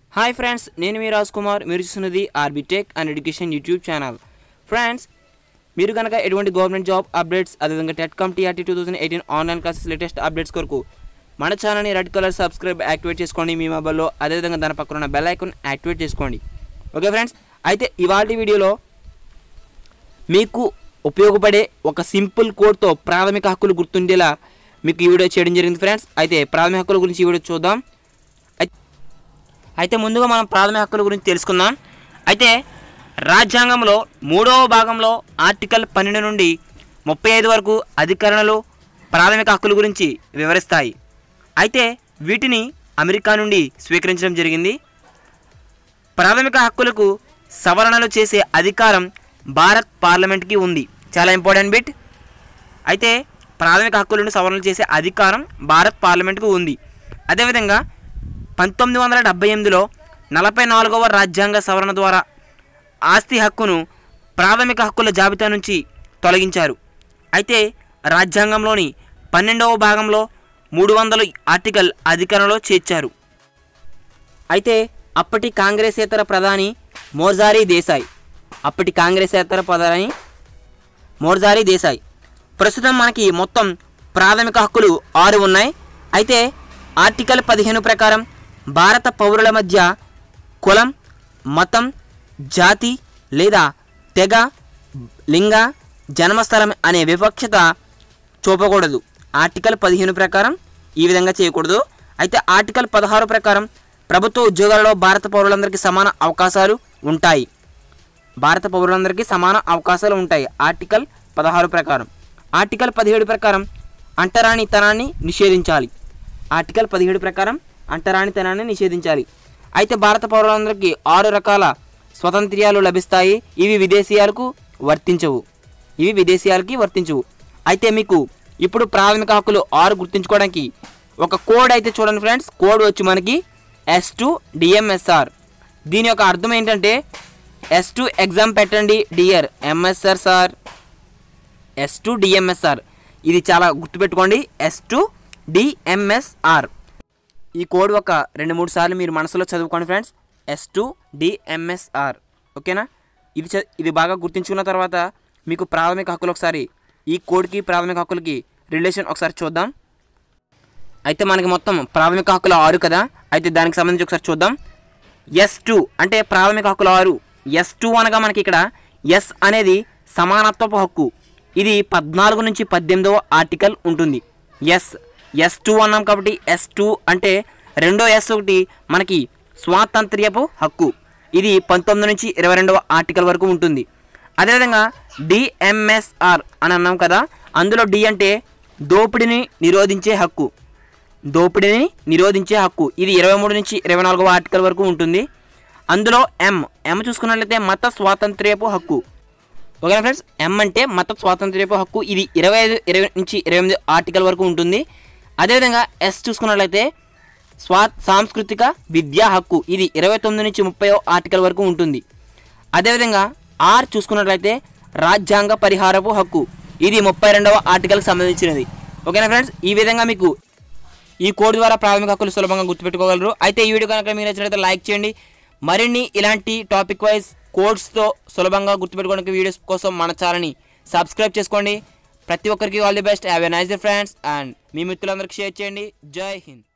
hi friends నేను మీ రాజ్ కుమార్ మీరు చూస్తున్నది RB tech and education YouTube channel friends మీరు కనుక ఎటువంటి గవర్నమెంట్ జాబ్ అప్డేట్స్ అదేవిధంగా TET come TRT two thousand eighteen online classes latest updates కొరకు మన ఛానల్ని రెడ్ కలర్ సబ్స్క్రైబ్ యాక్టివేట్ చేసుకోండి మీ మొబైల్లో అదేవిధంగా దాని పక్కన ఉన్న బెల్ ఐకాన్ యాక్టివేట్ చేసుకోండి ఓకే ఫ్రెండ్స్ అయితే ఇవాళ వీడియోలో మీకు ఉపయోగపడే ఒక సింపుల్ కోడ్తో ప్రాథమిక హక్కులు గుర్తుండేలా మీకు ఈ వీడియో చేయడం జరిగింది ఫ్రెండ్స్ అయితే ప్రాథమిక హక్కుల గురించి ఈ వీడియో చూద్దాం అయి- అయితే ముందుగా మనం ప్రాథమిక హక్కుల గురించి తెలుసుకుందాం అయితే రాజ్యాంగంలో మూడవ భాగంలో ఆర్టికల్ పన్నెండు నుండి ముప్పై ఐదు వరకు అధికరణలు ప్రాథమిక హక్కుల గురించి వివరిస్తాయి అయితే వీటిని అమెరికా నుండి స్వీకరించడం జరిగింది ప్రాథమిక హక్కులకు సవరణలు చేసే అధికారం భారత్ పార్లమెంట్కి ఉంది చాలా ఇంపార్టెంట్ బిట్ అయితే ప్రాథమిక హక్కులను సవరణలు చేసే అధికారం భారత్ పార్లమెంట్కు ఉంది అదేవిధంగా పంతొమ్మిది వందల డెబ్బై ఎనిమిదిలో నలభై నాలుగవ రాజ్యాంగ సవరణ ద్వారా ఆస్తి హక్కును ప్రాథమిక హక్కుల జాబితా నుంచి తొలగించారు అయితే రాజ్యాంగంలోని పన్నెండవ భాగంలో మూడు వందల ఆర్టికల్ అధికరణలో చేర్చారు అయితే అప్పటి కాంగ్రెసేతర ప్రధాని మోర్జారీ దేశాయ్ అప్పటి కాంగ్రెసేతర ప్రధాని మోర్జారీ దేశాయ్ ప్రస్తుతం మనకి మొత్తం ప్రాథమిక హక్కులు ఆరు ఉన్నాయి అయితే ఆర్టికల్ పదిహేను ప్రకారం భారత పౌరుల మధ్య కులం మతం జాతి లేదా తెగ లింగ జన్మస్థలం అనే వివక్షత చూపకూడదు ఆర్టికల్ పదిహేను ప్రకారం ఈ విధంగా చేయకూడదు అయితే ఆర్టికల్ పదహారు ప్రకారం ప్రభుత్వ ఉద్యోగాలలో భారత పౌరులందరికీ సమాన అవకాశాలు ఉంటాయి భారత పౌరులందరికీ సమాన అవకాశాలు ఉంటాయి ఆర్టికల్ పదహారు ప్రకారం ఆర్టికల్ పదిహేడు ప్రకారం అంటరానితనాన్ని నిషేధించాలి ఆర్టికల్ పదిహేడు ప్రకారం అంటరానితనాన్ని నిషేధించాలి అయితే భారత పౌరులందరికీ ఆరు రకాల స్వతంత్ర్యాలు లభిస్తాయి ఇవి విదేశీయాలకు వర్తించవు ఇవి విదేశీయాలకి వర్తించవు అయితే మీకు ఇప్పుడు ప్రాథమిక హక్కులు ఆరు గుర్తుంచుకోవడానికి ఒక కోడ్ అయితే చూడండి ఫ్రెండ్స్ కోడ్ వచ్చి మనకి ఎస్ టు డిఎంఎస్ఆర్ దీని యొక్క అర్థం ఏంటంటే ఎస్ టు ఎగ్జామ్ పెట్టండి dear MSR sir S to DMSR ఇది చాలా గుర్తుపెట్టుకోండి ఎస్ టు డిఎంఎస్ఆర్ ఈ కోడ్ ఒక రెండు మూడు సార్లు మీరు మనసులో చదువుకోండి ఫ్రెండ్స్ ఎస్ టు డిఎంఎస్ఆర్ ఓకేనా ఇది చ- ఇది బాగా గుర్తుంచుకున్న తర్వాత మీకు ప్రాథమిక హక్కులు ఒకసారి ఈ కోడ్కి ప్రాథమిక హక్కులకి రిలేషన్ ఒకసారి చూద్దాం అయితే మనకి మొత్తం ప్రాథమిక హక్కులు ఆరు కదా అయితే దానికి సంబంధించి ఒకసారి చూద్దాం ఎస్ టూ అంటే ప్రాథమిక హక్కులు ఆరు ఎస్ టూ అనగా మనకి ఇక్కడ ఎస్ అనేది సమానత్వపు హక్కు ఇది పద్నాలుగు నుంచి పద్దెనిమిదవ ఆర్టికల్ ఉంటుంది ఎస్ ఎస్ టూ అన్నాం కాబట్టి ఎస్ టూ అంటే రెండో ఎస్ ఒకటి మనకి స్వాతంత్ర్యపు హక్కు ఇది పంతొమ్మిది నుంచి ఇరవై రెండవ ఆర్టికల్ వరకు ఉంటుంది అదేవిధంగా డిఎంఎస్ఆర్ అని అన్నాం కదా అందులో డి అంటే దోపిడీని నిరోధించే హక్కు దోపిడీని నిరోధించే హక్కు ఇది ఇరవై మూడు నుంచి ఇరవై నాలుగవ ఆర్టికల్ వరకు ఉంటుంది అందులో ఎం ఎం చూసుకున్నట్లయితే మత స్వాతంత్ర్యపు హక్కు ఓకేనా ఫ్రెండ్స్ ఎం అంటే మత స్వాతంత్ర్యపు హక్కు ఇది ఇరవై ఐదు ఇరవై నుంచి ఇరవై ఎనిమిది ఆర్టికల్ వరకు ఉంటుంది అదేవిధంగా ఎస్ చూసుకున్నట్లయితే స్వా సాంస్కృతిక విద్యా హక్కు ఇది ఇరవై తొమ్మిది నుంచి ముప్పై ఆర్టికల్ వరకు ఉంటుంది అదేవిధంగా ఆర్ చూసుకున్నట్లయితే రాజ్యాంగ పరిహారపు హక్కు ఇది ముప్పై రెండవ ఆర్టికల్కి సంబంధించినది ఓకేనా ఫ్రెండ్స్ ఈ విధంగా మీకు ఈ కోడ్ ద్వారా ప్రాథమిక హక్కులు సులభంగా గుర్తుపెట్టుకోగలరు అయితే ఈ వీడియో కనుక మీకు నచ్చినట్లయితే లైక్ చేయండి మరిన్ని ఇలాంటి టాపిక్ వైజ్ కోడ్స్తో సులభంగా గుర్తుపెట్టుకోవడానికి వీడియోస్ కోసం మన ఛానల్ని సబ్స్క్రైబ్ చేసుకోండి ప్రతి ఒక్కరికి all the best have a nice day friends and మీ మిత్రులందరికీ షేర్ చేయండి జై హింద్